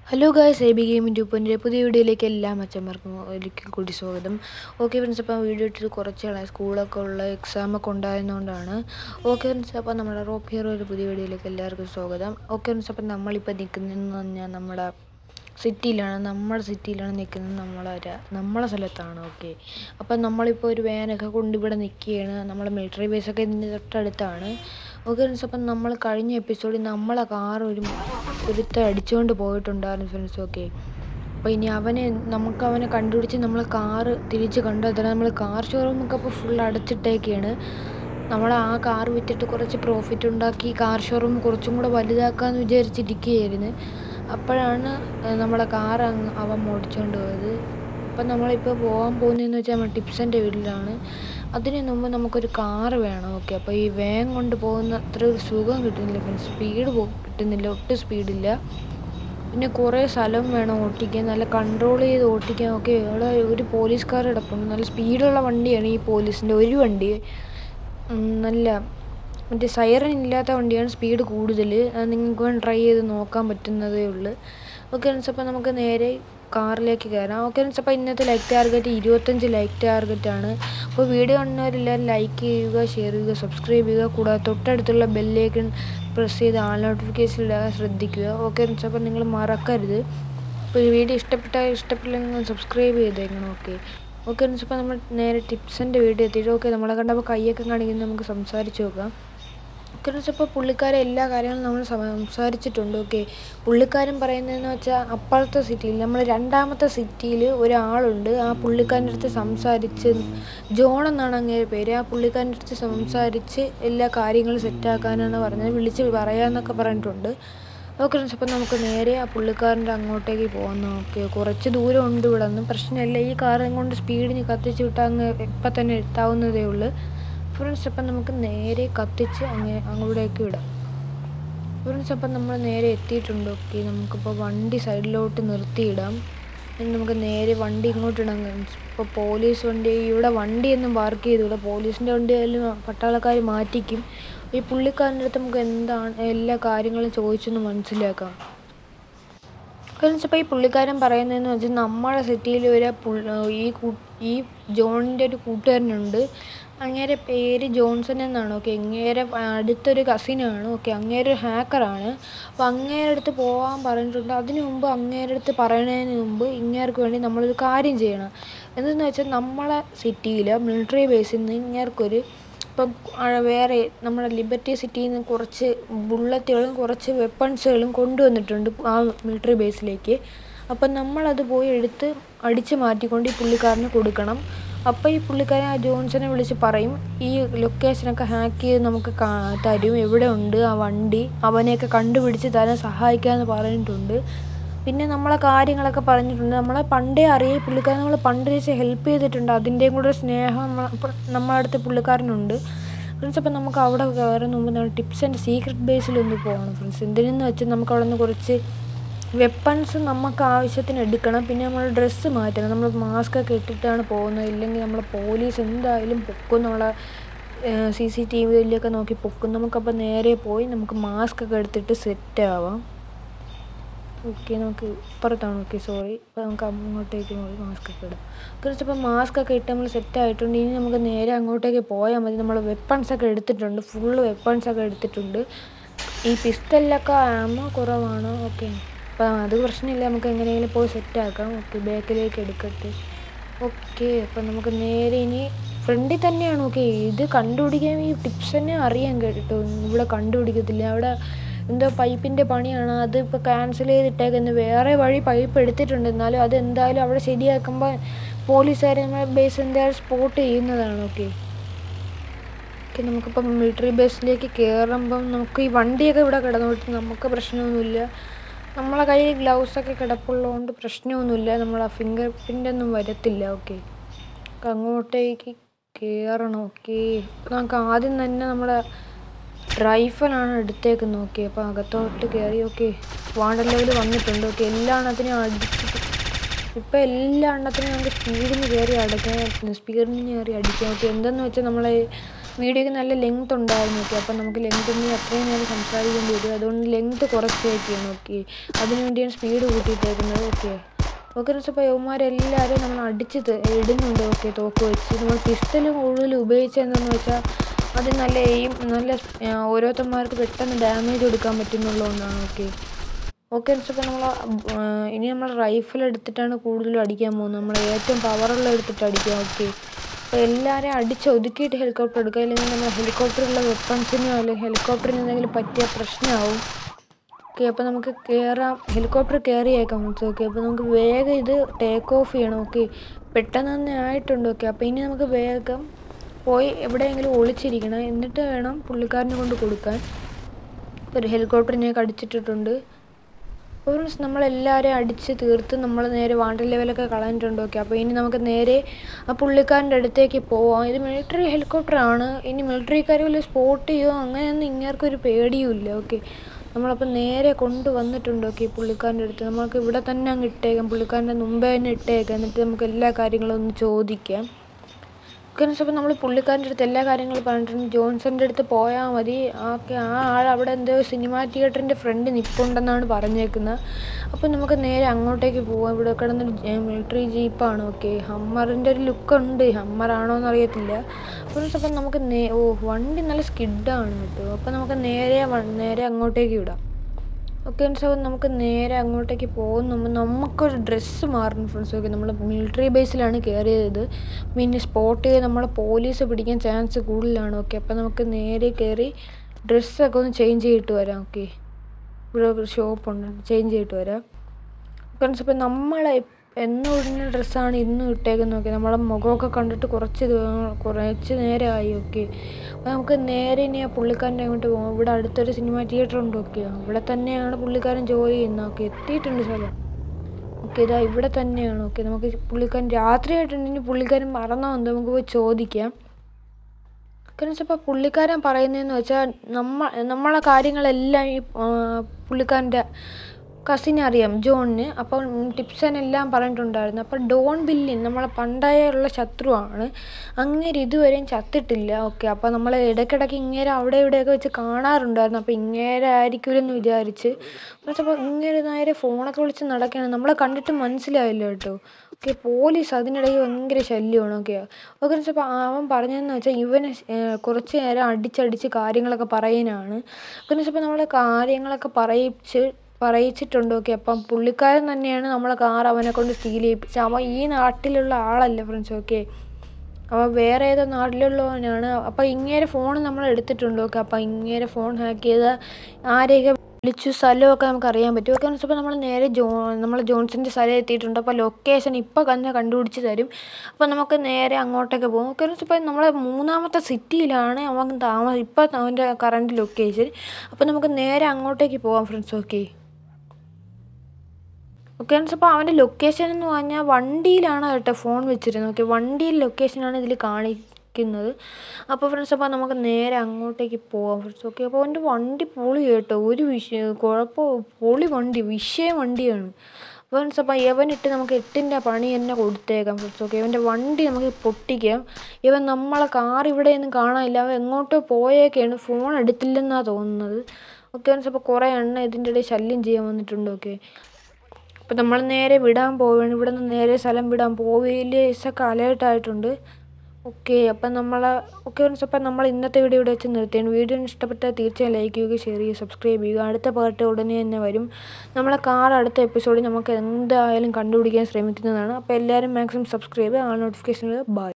hello guys A B ഗെയിമിൻ്റെ ഉപ്പൻ്റെ പുതിയ വീഡിയോയിലേക്ക് എല്ലാ അച്ഛന്മാർക്കും ഒരിക്കൽ കൂടി സ്വാഗതം ഓക്കെ ഫ്രണ്ട്സ് അപ്പോൾ വീഡിയോ ഇട്ടിട്ട് കുറച്ച് നാളായി സ്കൂളൊക്കെ ഉള്ള എക്സാമൊക്കെ ഉണ്ടായിരുന്നതുകൊണ്ടാണ് ഓക്കെ ഫ്രണ്ട്സ് അപ്പോൾ നമ്മുടെ റോപ്പ് ഹീറോ ഒരു പുതിയ വീഡിയോയിലേക്ക് എല്ലാവർക്കും സ്വാഗതം ഓക്കെ ഫ്രണ്ട്സ് അപ്പോൾ നമ്മളിപ്പോൾ നിൽക്കുന്നതെന്ന് പറഞ്ഞാൽ നമ്മുടെ സിറ്റിയിലാണ് നമ്മുടെ സിറ്റിയിലാണ് നിൽക്കുന്നത് നമ്മളെ ര- നമ്മളെ സ്ഥലത്താണ് ഓക്കെ അപ്പം നമ്മളിപ്പോൾ ഒരു വാനൊക്കെ കൊണ്ട് ഇവിടെ നിൽക്കുകയാണ് നമ്മളെ മിലിറ്ററി ബേസൊക്കെ ഇതിൻ്റെ തൊട്ടടുത്താണ് ഓക്കെ ഫ്രണ്ട്സ് അപ്പം നമ്മൾ കഴിഞ്ഞ എപ്പിസോഡിൽ നമ്മളെ കാർ ഒരു ഒരുത്ത അടിച്ചുകൊണ്ട് പോയിട്ടുണ്ടായിരുന്നു ഫ്രണ്ട്സ് ഓക്കെ അപ്പോൾ ഇനി അവനെ നമുക്ക് അവനെ കണ്ടുപിടിച്ച് നമ്മൾ കാറ് തിരിച്ച് കണ്ടെത്തണം നമ്മൾ കാർ ഷോറൂമൊക്കെ ഇപ്പോൾ ഫുൾ അടച്ചിട്ടേക്കാണ് നമ്മൾ ആ കാർ വിറ്റിട്ട് കുറച്ച് പ്രോഫിറ്റ് ഉണ്ടാക്കി കാർ ഷോറൂം കുറച്ചും കൂടെ വലുതാക്കാമെന്ന് വിചാരിച്ചിരിക്കുകയായിരുന്നു അപ്പോഴാണ് ഏഹ്, നമ്മളെ കാർ അങ്ങ് അവൻ ഓടിച്ചുകൊണ്ട് പോയത് അപ്പം നമ്മളിപ്പോൾ പോകാൻ പോകുന്നതെന്ന് വെച്ചാൽ നമ്മൾ ടിപ്സൻ്റെ വീട്ടിലാണ് അതിന് മുമ്പ് നമുക്കൊരു കാറ് വേണം ഓക്കെ അപ്പോൾ ഈ വേഗം കൊണ്ട് പോകുന്ന അത്ര ഒരു സുഖം കിട്ടുന്നില്ല പിന്നെ സ്പീഡ് പോ കിട്ടുന്നില്ല ഒട്ടും സ്പീഡില്ല പിന്നെ കുറേ സ്ഥലം വേണം ഓട്ടിക്കാൻ നല്ല കൺട്രോൾ ചെയ്ത് ഓട്ടിക്കാൻ ഒക്കെ ഇവിടെ ഒരു പോലീസുകാർ കിടപ്പുണ്ട് നല്ല സ്പീഡുള്ള വണ്ടിയാണ് ഈ പോലീസിൻ്റെ ഒരു വണ്ടി ഉം, നല്ല മറ്റേ സൈറൻ ഇല്ലാത്ത വണ്ടിയാണ് സ്പീഡ് കൂടുതൽ അത് നിങ്ങൾക്ക് വേണം ട്രൈ ചെയ്ത് നോക്കാൻ പറ്റുന്നതേ ഉള്ളൂ ഓക്കെ ഫ്രണ്ട്സ് അപ്പോൾ നമുക്ക് നേരെ കാറിലേക്ക് കയറാം ഓക്കെ ഫ്രണ്ട്സ് അപ്പോൾ ഇന്നത്തെ ലൈക്ക് ടാർഗറ്റ് ഇരുപത്തഞ്ച് ലൈക്ക് ടാർഗറ്റാണ് അപ്പോൾ വീഡിയോ കാണുന്നവരെല്ലാവരും ലൈക്ക് ചെയ്യുക ഷെയർ ചെയ്യുക സബ്സ്ക്രൈബ് ചെയ്യുക കൂടാതെ തൊട്ടടുത്തുള്ള ബെല്ലേക്ക് പ്രസ് ചെയ്ത് ആൾ നോട്ടിഫിക്കേഷൻ ഇടാൻ ശ്രദ്ധിക്കുക ഓക്കെ ഫ്രണ്ട്സ് അപ്പോൾ നിങ്ങൾ മറക്കരുത് അപ്പോൾ ഈ വീഡിയോ ഇഷ്ടപ്പെട്ടാൽ ഇഷ്ടപ്പെട്ടില്ലെങ്കിൽ നിങ്ങൾ സബ്സ്ക്രൈബ് ചെയ്തേക്കണം ഓക്കെ ഓക്കെ ഫ്രണ്ട്സ് അപ്പോൾ നമ്മൾ നേരെ ടിപ്സിൻ്റെ വീഡിയോ എത്തിയിട്ട് ഓക്കെ നമ്മളെ കണ്ടപ്പോൾ കൈയൊക്കെ കാണിക്കുന്നത് നമുക്ക് സംസാരിച്ച് നോക്കാം ഫ്രണ്ട്സ് ഇപ്പോൾ പുള്ളിക്കാരെ എല്ലാ കാര്യങ്ങളും നമ്മൾ സംസാരിച്ചിട്ടുണ്ട് ഓക്കെ പുള്ളിക്കാരൻ പറയുന്നതെന്ന് വെച്ചാൽ അപ്പുറത്തെ സിറ്റിയിൽ നമ്മൾ രണ്ടാമത്തെ സിറ്റിയിൽ ഒരാളുണ്ട് ആ പുള്ളിക്കാരൻ്റെ അടുത്ത് സംസാരിച്ച് ജോൺ എന്നാണ് അങ്ങേരെ പേര് ആ പുള്ളിക്കാരൻ്റെ അടുത്ത് സംസാരിച്ച് എല്ലാ കാര്യങ്ങളും സെറ്റാക്കാനാണ് പറഞ്ഞത് വിളിച്ച് പറയാമെന്നൊക്കെ പറഞ്ഞിട്ടുണ്ട് ഓക്കെ ഫ്രണ്ട്സ് അപ്പോൾ നമുക്ക് നേരെ ആ പുള്ളിക്കാരൻ്റെ അങ്ങോട്ടേക്ക് പോകാം ഓക്കെ കുറച്ച് ദൂരം ഉണ്ട് ഇവിടെ നിന്ന് പ്രശ്നമില്ല ഈ കാറും കൊണ്ട് സ്പീഡിന് കത്തിച്ച് വിട്ടാൽ അങ്ങ് ഇപ്പം തന്നെ എത്താവുന്നതേ ഉള്ളൂ ഫ്രണ്ട്സ് അപ്പം നമുക്ക് നേരെ കത്തിച്ച് അങ്ങ് അങ്ങോട്ടേക്ക് വിടാം ഫ്രണ്ട്സ് അപ്പം നമ്മൾ നേരെ എത്തിയിട്ടുണ്ട് ഓക്കെ നമുക്കിപ്പോൾ വണ്ടി സൈഡിലോട്ട് നിർത്തിയിടാം ഇനി നമുക്ക് നേരെ വണ്ടി ഇങ്ങോട്ട് ഇടാം ഇപ്പോൾ പോലീസ് വണ്ടി ഇവിടെ വണ്ടിയൊന്നും പാർക്ക് ചെയ്തില്ല പോലീസിൻ്റെ വണ്ടി ആയാലും പട്ടാളക്കാർ മാറ്റിക്കും ഈ പുള്ളിക്കാരൻ്റെ അടുത്ത് നമുക്ക് എന്താണ് എല്ലാ കാര്യങ്ങളും ചോദിച്ചൊന്ന് മനസ്സിലാക്കാം കാരണം ഇപ്പോൾ ഈ പുള്ളിക്കാരൻ പറയുന്നതെന്ന് വെച്ചാൽ നമ്മുടെ സിറ്റിയിൽ ഒരു പുള്ള ഈ കൂ ഈ ജോണിൻ്റെ ഒരു കൂട്ടുകാരനുണ്ട് അങ്ങേരെ പേര് ജോൺസൺ എന്നാണ് ഓക്കെ അങ്ങേരെ അടുത്തൊരു കസിനാണ് ഓക്കെ അങ്ങേരെ ഒരു ഹാക്കറാണ് അപ്പോൾ അങ്ങേരെ അടുത്ത് പോകാൻ പറഞ്ഞിട്ടുണ്ട് അതിനു മുമ്പ് അങ്ങേരെ അടുത്ത് പറയുന്നതിന് മുമ്പ് ഇങ്ങേർക്ക് വേണ്ടി നമ്മളൊരു കാര്യം ചെയ്യണം എന്തെന്ന് വെച്ചാൽ നമ്മളെ സിറ്റിയിൽ മിലിറ്ററി ബേസിൽ നിന്ന് ഇങ്ങേർക്കൊരു ഇപ്പം ആ വേറെ നമ്മുടെ ലിബർട്ടി സിറ്റിയിൽ നിന്ന് കുറച്ച് ബുള്ളറ്റുകളും കുറച്ച് വെപ്പൺസുകളും കൊണ്ടുവന്നിട്ടുണ്ട് ആ മിലിറ്ററി ബേസിലേക്ക് അപ്പം നമ്മളത് പോയി എടുത്ത് അടിച്ച് മാറ്റിക്കൊണ്ട് ഈ പുള്ളിക്കാരന് കൊടുക്കണം അപ്പോൾ ഈ പുള്ളിക്കാരൻ ആ ജോൺസനെ വിളിച്ച് പറയും ഈ ലൊക്കേഷനൊക്കെ ഹാക്ക് ചെയ്ത് നമുക്ക് കാ- തരും എവിടെ ഉണ്ട് ആ വണ്ടി അവനെയൊക്കെ കണ്ടുപിടിച്ച് തരാൻ സഹായിക്കാമെന്ന് പറഞ്ഞിട്ടുണ്ട് പിന്നെ നമ്മളെ കാര്യങ്ങളൊക്കെ പറഞ്ഞിട്ടുണ്ട് നമ്മളെ പണ്ടേ അറിയാം ഈ പുള്ളിക്കാരൻ നമ്മൾ പണ്ട് വെച്ച് ഹെൽപ്പ് ചെയ്തിട്ടുണ്ട് അതിൻ്റെയും കൂടെ സ്നേഹം നമ്മളെ ഇപ്പം നമ്മളെ അടുത്ത് പുള്ളിക്കാരനുണ്ട് ഫ്രണ്ട്സ് അപ്പം നമുക്ക് അവിടെ കയറുന്ന മുമ്പ് നമ്മൾ ടിപ്സ് ആൻഡ് സീക്രട്ട് ബേസിലൊന്ന് പോകണം ഫ്രണ്ട്സ് എന്തിനെന്ന് വെച്ചാൽ നമുക്ക് അവിടെ നിന്ന് കുറച്ച് വെപ്പൺസ് നമുക്ക് ആവശ്യത്തിന് എടുക്കണം പിന്നെ നമ്മൾ ഡ്രസ്സ് മാറ്റണം നമ്മൾ മാസ്ക് ഒക്കെ ഇട്ടിട്ടാണ് പോകുന്നത് ഇല്ലെങ്കിൽ നമ്മളെ പോലീസ് എന്തായാലും പൊക്കും നമ്മളെ സി സി ടി വിയിലൊക്കെ നോക്കി പൊക്കും നമുക്കപ്പോൾ നേരെ പോയി നമുക്ക് മാസ്ക് ഒക്കെ എടുത്തിട്ട് സെറ്റ് ആവാം ഓക്കെ നമുക്ക് ഇപ്പുറത്താണ് ഓക്കെ സോറി അപ്പോൾ നമുക്ക് അങ്ങോട്ടേക്ക് പോയി മാസ്ക് ഒക്കെ ഇടാം കുറച്ചപ്പോൾ മാസ്ക് ഒക്കെ ഇട്ട് നമ്മൾ സെറ്റ് ആയിട്ടുണ്ട് ഇനി നമുക്ക് നേരെ അങ്ങോട്ടേക്ക് പോയാൽ മതി നമ്മൾ വെപ്പൺസ് ഒക്കെ എടുത്തിട്ടുണ്ട് ഫുള്ള് വെപ്പൺസ് ഒക്കെ എടുത്തിട്ടുണ്ട് ഈ പിസ്റ്റലിലൊക്കെ ആമോ കുറവാണ് ഓക്കെ അപ്പോൾ അത് പ്രശ്നമില്ല നമുക്ക് എങ്ങനെയെങ്കിലും പോയി സെറ്റ് ആക്കാം ഓക്കെ ബാക്കിലേക്ക് എടുക്കട്ടെ ഓക്കെ അപ്പം നമുക്ക് നേരെ ഇനി ഫ്രണ്ടിൽ തന്നെയാണ് ഓക്കെ ഇത് കണ്ടുപിടിക്കാൻ ഈ ടിപ്സ് തന്നെ അറിയാൻ കേട്ടോ ഇവിടെ കണ്ടുപിടിക്കത്തില്ല അവിടെ എന്തോ പൈപ്പിൻ്റെ പണിയാണ് അത് ഇപ്പോൾ ക്യാൻസൽ ചെയ്തിട്ടേക്കുന്നത് വേറെ വഴി പൈപ്പ് എടുത്തിട്ടുണ്ട് എന്നാലും അത് എന്തായാലും അവിടെ ശരിയാക്കുമ്പോൾ പോലീസുകാർ നമ്മളെ ബേസ് എന്തായാലും സ്പോട്ട് ചെയ്യുന്നതാണ് ഓക്കെ ഓക്കെ നമുക്കിപ്പം മിലിറ്ററി ബേസിലേക്ക് കയറുമ്പം നമുക്ക് ഈ വണ്ടിയൊക്കെ ഇവിടെ കിടന്നോട്ട് നമുക്ക് പ്രശ്നമൊന്നുമില്ല നമ്മളെ കയ്യിൽ ഗ്ലൗസൊക്കെ കിടപ്പുള്ളതുകൊണ്ട് പ്രശ്നമൊന്നുമില്ല നമ്മളെ ഫിംഗർ പ്രിൻ്റ് ഒന്നും വരത്തില്ല ഓക്കെ അങ്ങോട്ടേക്ക് കയറണം ഓക്കെ നമുക്ക് ആദ്യം തന്നെ നമ്മുടെ റൈഫലാണ് എടുത്തേക്കുന്നത് ഓക്കെ അപ്പോൾ അകത്തോട്ട് കയറി ഓക്കെ വാണ്ടർ ലെവൽ വന്നിട്ടുണ്ട് ഓക്കെ എല്ലാ എണ്ണത്തിനും അടിച്ചിട്ട് ഇപ്പം എല്ലാ എണ്ണത്തിനും നമുക്ക് സ്പീഡിന് കയറി അടയ്ക്കാൻ സ്പീഡിന് കയറി അടിക്കാം ഓക്കെ എന്തെന്ന് വെച്ചാൽ നമ്മളെ വീഡിയോയ്ക്ക് നല്ല ലെങ്ത് ഉണ്ടായിരുന്നു ഓക്കെ അപ്പം നമുക്ക് ലെങ്ത് ഒന്നും അത്രയും നേരം സംസാരിക്കേണ്ടി വരും അതുകൊണ്ട് ലെങ്ത് കുറച്ചേക്കാണ് ഓക്കെ അതിനു വേണ്ടിയാണ് സ്പീഡ് കൂട്ടിയിട്ടേക്കുന്നത് ഓക്കെ ഓക്കെ എന്ന് വെച്ചപ്പോൾ യവന്മാരെല്ലാവരും നമ്മൾ അടിച്ച് ത- ഇടുന്നുണ്ട് ഓക്കെ തോക്ക് വെച്ച് നമ്മൾ പിസ്റ്റൽ കൂടുതൽ ഉപയോഗിച്ചതെന്ന് വെച്ചാൽ അത് നല്ല എയിം നല്ല ആ, ഓരോരുത്തന്മാർക്ക് പെട്ടെന്ന് ഡാമേജ് കൊടുക്കാൻ പറ്റുന്നുള്ളതുകൊണ്ടാണ് ഓക്കെ ഓക്കെ എന്ന് വെച്ചപ്പോൾ നമ്മൾ ഇനി നമ്മൾ റൈഫിൾ എടുത്തിട്ടാണ് കൂടുതലും അടിക്കാൻ പോകുന്നത് നമ്മൾ ഏറ്റവും പവറുള്ള എടുത്തിട്ട് അടിക്കാം ഓക്കെ അപ്പോൾ എല്ലാവരെയും അടിച്ച് ഒതുക്കിയിട്ട് ഹെലികോപ്റ്റർ എടുക്കുക അല്ലെങ്കിൽ നമ്മൾ ഹെലികോപ്റ്ററിലുള്ള വെപ്പൺസിനോ അല്ലെങ്കിൽ ഹെലികോപ്റ്ററിന് എന്തെങ്കിലും പറ്റിയ പ്രശ്നമാവും ഓക്കെ അപ്പോൾ നമുക്ക് കയറാം ഹെലികോപ്റ്റർ കയറിയേക്കാം ഫ്രണ്ട്സ് ഓക്കെ അപ്പോൾ നമുക്ക് വേഗം ഇത് ടേക്ക് ഓഫ് ചെയ്യണം ഓക്കെ പെട്ടെന്ന് തന്നെ ആയിട്ടുണ്ട് ഓക്കെ അപ്പോൾ ഇനി നമുക്ക് വേഗം പോയി എവിടെയെങ്കിലും ഒളിച്ചിരിക്കണം എന്നിട്ട് വേണം പുള്ളിക്കാരനെ കൊണ്ട് കൊടുക്കാൻ ഇപ്പോൾ ഒരു ഹെലികോപ്റ്ററിനെയൊക്കെ അടിച്ചിട്ടിട്ടുണ്ട് അപ്പോൾ ഫ്രണ്ട്സ് നമ്മളെല്ലാവരെയും അടിച്ച് തീർത്ത് നമ്മൾ നേരെ വാണ്ടർ ലെവലൊക്കെ കളഞ്ഞിട്ടുണ്ട് ഓക്കെ അപ്പോൾ ഇനി നമുക്ക് നേരെ ആ പുള്ളിക്കാരൻ്റെ അടുത്തേക്ക് പോവാം ഇത് മിലിറ്ററി ഹെലികോപ്റ്ററാണ് ഇനി മിലിറ്ററിക്കാർ വല്ല സ്പോട്ട് ചെയ്യുമോ അങ്ങനെയൊന്നും ഇങ്ങേർക്കൊരു പേടിയും ഇല്ല ഓക്കെ നമ്മളപ്പോൾ നേരെ കൊണ്ടുവന്നിട്ടുണ്ട് ഓക്കെ ഈ പുള്ളിക്കാരൻ്റെ അടുത്ത് നമുക്ക് ഇവിടെ തന്നെ അങ്ങ് ഇട്ടേക്കാം പുള്ളിക്കാരൻ്റെ മുമ്പേ തന്നെ ഇട്ടേക്കാം എന്നിട്ട് നമുക്ക് എല്ലാ കാര്യങ്ങളും ഒന്ന് ചോദിക്കാം കാരണം അപ്പോൾ നമ്മൾ പുള്ളിക്കാരൻ്റെ അടുത്ത് എല്ലാ കാര്യങ്ങളും പറഞ്ഞിട്ടുണ്ട് ജോൺസൻ്റെ അടുത്ത് പോയാൽ മതി ഓക്കെ ആ ആൾ അവിടെ എന്തോ സിനിമാ തിയേറ്ററിൻ്റെ ഫ്രണ്ട് നിൽപ്പുണ്ടെന്നാണ് പറഞ്ഞേക്കുന്നത് അപ്പോൾ നമുക്ക് നേരെ അങ്ങോട്ടേക്ക് പോവാം ഇവിടെ കിടന്നൊരു മിലിറ്ററി ജീപ്പാണ് ഓക്കെ ഹമ്മറിൻ്റെ ഒരു ലുക്ക് ഉണ്ട് ഹമ്മറാണോ എന്ന് അറിയത്തില്ല അപ്പോൾ അപ്പം നമുക്ക് നേ ഓ വണ്ടി നല്ല സ്കിഡാണ് കേട്ടോ അപ്പോൾ നമുക്ക് നേരെ വ- നേരെ അങ്ങോട്ടേക്ക് വിടാം ഓക്കെ സോ നമുക്ക് നേരെ അങ്ങോട്ടേക്ക് പോകുന്ന മുമ്പ് നമുക്കൊരു ഡ്രസ്സ് മാറണം ഫ്രണ്ട്സ് ഓക്കെ നമ്മൾ മിലിറ്ററി ബേസിലാണ് കയറിയത് പിന്നെ സ്പോട്ട് ചെയ്ത് നമ്മളെ പോലീസ് പിടിക്കാൻ ചാൻസ് കൂടുതലാണ് ഓക്കെ അപ്പോൾ നമുക്ക് നേരെ കയറി ഡ്രസ്സൊക്കെ ഒന്ന് ചേഞ്ച് ചെയ്തിട്ട് വരാം ഓക്കെ ഇവിടെ ഒരു ഷോപ്പുണ്ട് ചേഞ്ച് ചെയ്തിട്ട് വരാം ഫ്രണ്ട്സ് അപ്പോൾ നമ്മളെ എന്നും ഇടുന്ന ഡ്രസ്സാണ് ഇന്നും ഇട്ടേക്കുന്നത് നോക്കി നമ്മളെ മുഖമൊക്കെ കണ്ടിട്ട് കുറച്ച് ദിവ- കുറച്ച് നേരമായി ഓക്കെ അപ്പോൾ നമുക്ക് നേരെ ഇനി ആ പുള്ളിക്കാരൻ്റെ അങ്ങോട്ട് പോകാം ഇവിടെ അടുത്തൊരു സിനിമ തിയേറ്റർ ഉണ്ട് ഓക്കെ ഇവിടെ തന്നെയാണ് പുള്ളിക്കാരൻ ജോലി ചെയ്യുന്നത് ഓക്കെ എത്തിയിട്ടുണ്ട് സ്ഥലം ഓക്കെ ഇതാ ഇവിടെ തന്നെയാണ് ഓക്കെ നമുക്ക് പുള്ളിക്കാരൻ രാത്രിയായിട്ടുണ്ടെങ്കിൽ പുള്ളിക്കാരൻ മറന്നോ എന്തോ നമുക്ക് പോയി ചോദിക്കാം കാരണം ഇപ്പോൾ പുള്ളിക്കാരൻ പറയുന്നതെന്ന് വെച്ചാൽ നമ്മ നമ്മളെ കാര്യങ്ങളെല്ലാം ഈ ആ, പുള്ളിക്കാരൻ്റെ കസിനെ അറിയാം ജോണിന് അപ്പോൾ ടിപ്സനെല്ലാം പറഞ്ഞിട്ടുണ്ടായിരുന്നു അപ്പോൾ ഡോൺ ബില്ലിൻ നമ്മളെ പണ്ടായ ഉള്ള ശത്രുവാണ് അങ്ങേര് ഇതുവരെയും ചത്തിട്ടില്ല ഓക്കെ അപ്പോൾ നമ്മൾ ഇടയ്ക്കിടയ്ക്ക് ഇങ്ങേരെ അവിടെ ഇവിടെയൊക്കെ വെച്ച് കാണാറുണ്ടായിരുന്നു അപ്പോൾ ഇങ്ങേരെ ആയിരിക്കുമെന്ന് വിചാരിച്ച് പക്ഷേ അപ്പോൾ ഇങ്ങേര് നേരെ ഫോണൊക്കെ വിളിച്ച് നടക്കുകയാണ് നമ്മളെ കണ്ടിട്ട് മനസ്സിലായില്ല കേട്ടോ ഓക്കെ പോലീസ് അതിനിടയിൽ ഭയങ്കര ശല്യമാണ് ഓക്കെ ഓക്കെ അപ്പോൾ അവൻ പറഞ്ഞതെന്ന് വെച്ചാൽ ഇവനെ ഏഹ്, കുറച്ച് നേരം അടിച്ചടിച്ച് കാര്യങ്ങളൊക്കെ പറയാനാണ് ഓക്കെ വെച്ചപ്പോൾ നമ്മൾ കാര്യങ്ങളൊക്കെ പറയിച്ച് പറയിച്ചിട്ടുണ്ട് ഓക്കെ അപ്പം പുള്ളിക്കാരൻ തന്നെയാണ് നമ്മളെ കാർ അവനെ കൊണ്ട് സ്റ്റീൽ ചെയ്യിപ്പിച്ചത് അവൻ ഈ നാട്ടിലുള്ള ആളല്ല ഫ്രണ്ട്സ് ഓക്കെ അപ്പോൾ വേറെ ഏതോ നാട്ടിലുള്ളവനാണ് അപ്പോൾ ഇങ്ങേരെ ഫോൺ നമ്മൾ എടുത്തിട്ടുണ്ട് ഓക്കെ അപ്പോൾ ഇങ്ങേരെ ഫോൺ ഹാക്ക് ചെയ്ത ആരെയൊക്കെ വിളിച്ചു സ്ഥലമൊക്കെ നമുക്ക് അറിയാൻ പറ്റും ഒക്കെ വെച്ചപ്പോൾ നമ്മൾ നേരെ ജോ നമ്മൾ ജോൺസൻ്റെ സ്ഥലം എത്തിയിട്ടുണ്ട് അപ്പോൾ ലൊക്കേഷൻ ഇപ്പോൾ തന്നെ കണ്ടുപിടിച്ച് തരും അപ്പോൾ നമുക്ക് നേരെ അങ്ങോട്ടേക്ക് പോകും ഒക്കെ വെച്ചപ്പോൾ നമ്മളെ മൂന്നാമത്തെ സിറ്റിയിലാണ് അവൻ താമസം ഇപ്പോൾ അവൻ്റെ കറണ്ട് ലൊക്കേഷൻ അപ്പോൾ നമുക്ക് നേരെ അങ്ങോട്ടേക്ക് പോകാം ഫ്രണ്ട്സ് ഓക്കെ ഓക്കെ അപ്പോൾ അവൻ്റെ ലൊക്കേഷൻ എന്ന് പറഞ്ഞാൽ വണ്ടിയിലാണ് കേട്ടോ ഫോൺ വെച്ചിരുന്നത് ഓക്കെ വണ്ടിയിൽ ലൊക്കേഷനാണ് ഇതിൽ കാണിക്കുന്നത് അപ്പോൾ ഫ്രണ്ട്സ് അപ്പോൾ നമുക്ക് നേരെ അങ്ങോട്ടേക്ക് പോവാം ഫ്രണ്ട്സ് ഓക്കെ അപ്പോൾ അവൻ്റെ വണ്ടി പൊളി കേട്ടോ ഒരു വിഷയം കുഴപ്പം പൊളി വണ്ടി വിഷയം വണ്ടിയാണ് ഫ്രണ്ട്സ് അപ്പോൾ ഇവനിട്ട് നമുക്ക് എട്ടിൻ്റെ പണി തന്നെ കൊടുത്തേക്കാം ഫ്രണ്ട്സ് ഓക്കെ ഇവൻ്റെ വണ്ടി നമുക്ക് പൊട്ടിക്കാം ഇവൻ നമ്മളെ കാർ ഇവിടെയൊന്നും കാണാനില്ല അവൻ എങ്ങോട്ടോ പോയേക്കാണ് ഫോൺ എടുത്തില്ലെന്നാണ് തോന്നുന്നത് ഓക്കെ ഫ്രണ്ട്സ് അപ്പോൾ കുറേ എണ്ണ ഇതിൻ്റെ ഇടയിൽ ശല്യം ചെയ്യാൻ വന്നിട്ടുണ്ട് ഓക്കെ അപ്പം നമ്മൾ നേരെ വിടാൻ പോവുകയാണ് ഇവിടെ നിന്ന് നേരെ സ്ഥലം വിടാൻ പോവേലിസൊക്കെ അലേർട്ടായിട്ടുണ്ട് ഓക്കെ അപ്പം നമ്മൾ ഓക്കെ ഫ്രണ്ട്സ് അപ്പം നമ്മൾ ഇന്നത്തെ വീഡിയോ ഇവിടെ വെച്ച് നിർത്തിയാണ് വീഡിയോ ഇഷ്ടപ്പെട്ടാൽ തീർച്ചയായും ലൈക്ക് ചെയ്യുക ഷെയർ ചെയ്യുക സബ്സ്ക്രൈബ് ചെയ്യുക അടുത്ത പാർട്ട് ഉടനെ തന്നെ വരും നമ്മളെ കാർ അടുത്ത എപ്പിസോഡിൽ നമുക്ക് എന്തായാലും കണ്ടുപിടിക്കാൻ ശ്രമിക്കുന്നതാണ് അപ്പോൾ എല്ലാവരും മാക്സിമം സബ്സ്ക്രൈബ് ആ നോട്ടിഫിക്കേഷൻ ബൈ